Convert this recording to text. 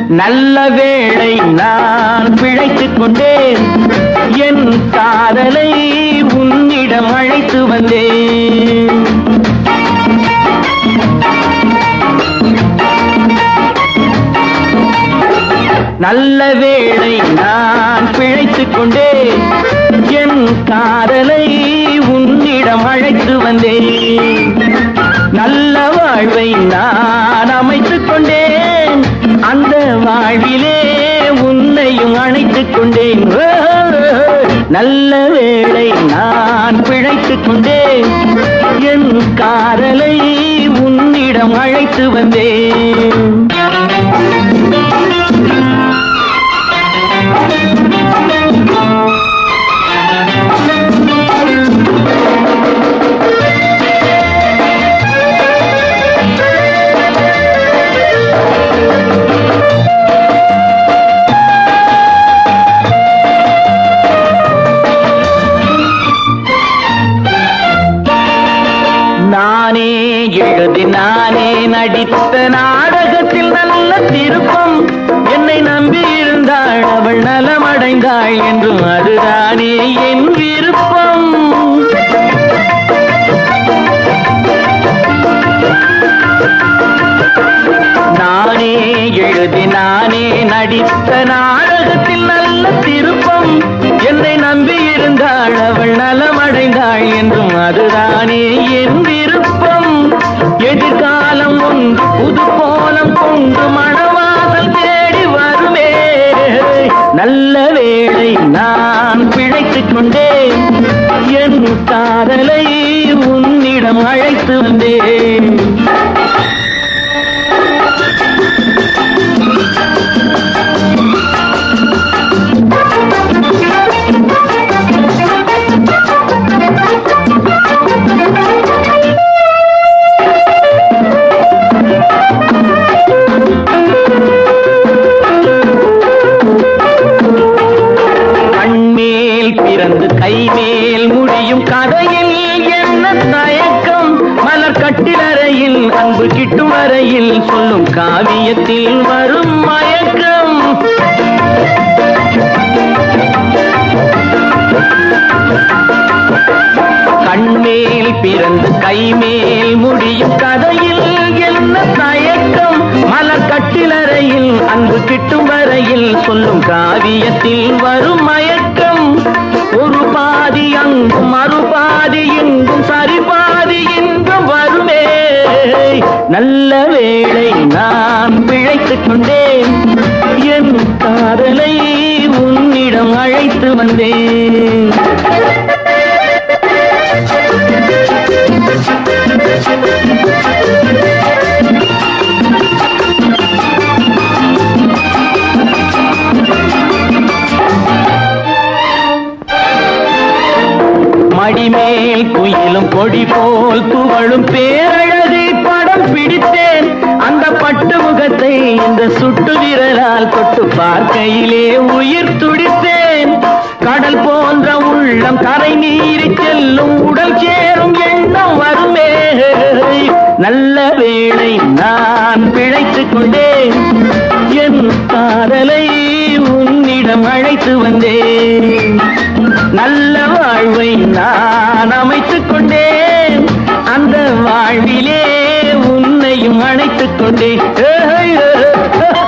நல்ல வேளை நான் பிழைத்துக் கொண்டேன் என் காதலை உன்னிடம் அழைத்து வந்தேன் நல்ல வேளை நான் பிழைத்துக் கொண்டேன் என் காதலை உன்னிடம் அழைத்து வந்தேன் நல்ல வாழ்வை நான் அமைத்துக் கொண்டேன் அந்த வாழ்விலே உன்னையும் அணைத்துக் கொண்டேன் ஓ, நல்ல வேளை நான் பிழைத்துக் கொண்டேன் என் காதலை உன்னிடம் அழைத்து வந்தேன் நானே எழுதி நானே நடித்த நாடகத்தில் நல்ல திருப்பம் என்னை நம்பி இருந்தாள் அவள் நலமடைந்தாள் என்றும் அதுதானே என் விருப்பம் நானே எழுதி நானே நடித்த நாடகத்தில் நல்ல திருப்பம் என்னை நம்பி இருந்தாள் அவள் நலமடைந்தாள் என்றும் அதுதானே என் விருப்பம் எதிர்காலம் ஒன்று புது கோலம் கொண்டு மணவாசல் தேடி வருமே நல்ல வேளை நான் பிழைத்துக் கொண்டேன் என் காதலை உன்னிடம் அழைத்து வந்தேன் கண்மேல் பிறந்து கைமேல் முடியும் கதையில் என்ன தயக்கம் மலர் கட்டிலறையில் அன்பு கிட்டும் வரையில் சொல்லும் காவியத்தில் வரும் மயக்கம் கண்மேல் பிறந்து கைமேல் முடியும் கதையில் என்ன தயக்கம் மலர் கட்டிலறையில் அன்பு கிட்டும் வரையில் சொல்லும் காவியத்தில் வரும் மயக்கம் ஒரு பாதி அங்கும் மறுபாதி இங்கும் சரிபாதி இங்கும் வருமே நல்ல வேளை நான் பிழைத்துக் கொண்டேன் என் காதலை உன்னிடம் அழைத்து வந்தேன் மடிமேல் குயிலும் கொடி போல் துவளும் பேரழகை படம் பிடித்தேன் அந்த பட்டு முகத்தை இந்த சுட்டு விரலால் தொட்டு பார்க்கையிலே உயிர் துடித்தேன் கடல் போன்ற உள்ளம் கரை நீறி செல்லும் உடல் சேரும் எண்ணம் வருமே நல்ல வேளை நான் பிழைத்துக் கொண்டேன் என் காதலை உன்னிடம் அழைத்து வந்தேன் நல்ல வாழ்வை நான் அமைத்துக் கொண்டேன் அந்த வாழ்விலே உன்னையும் அணைத்துக் கொண்டேன்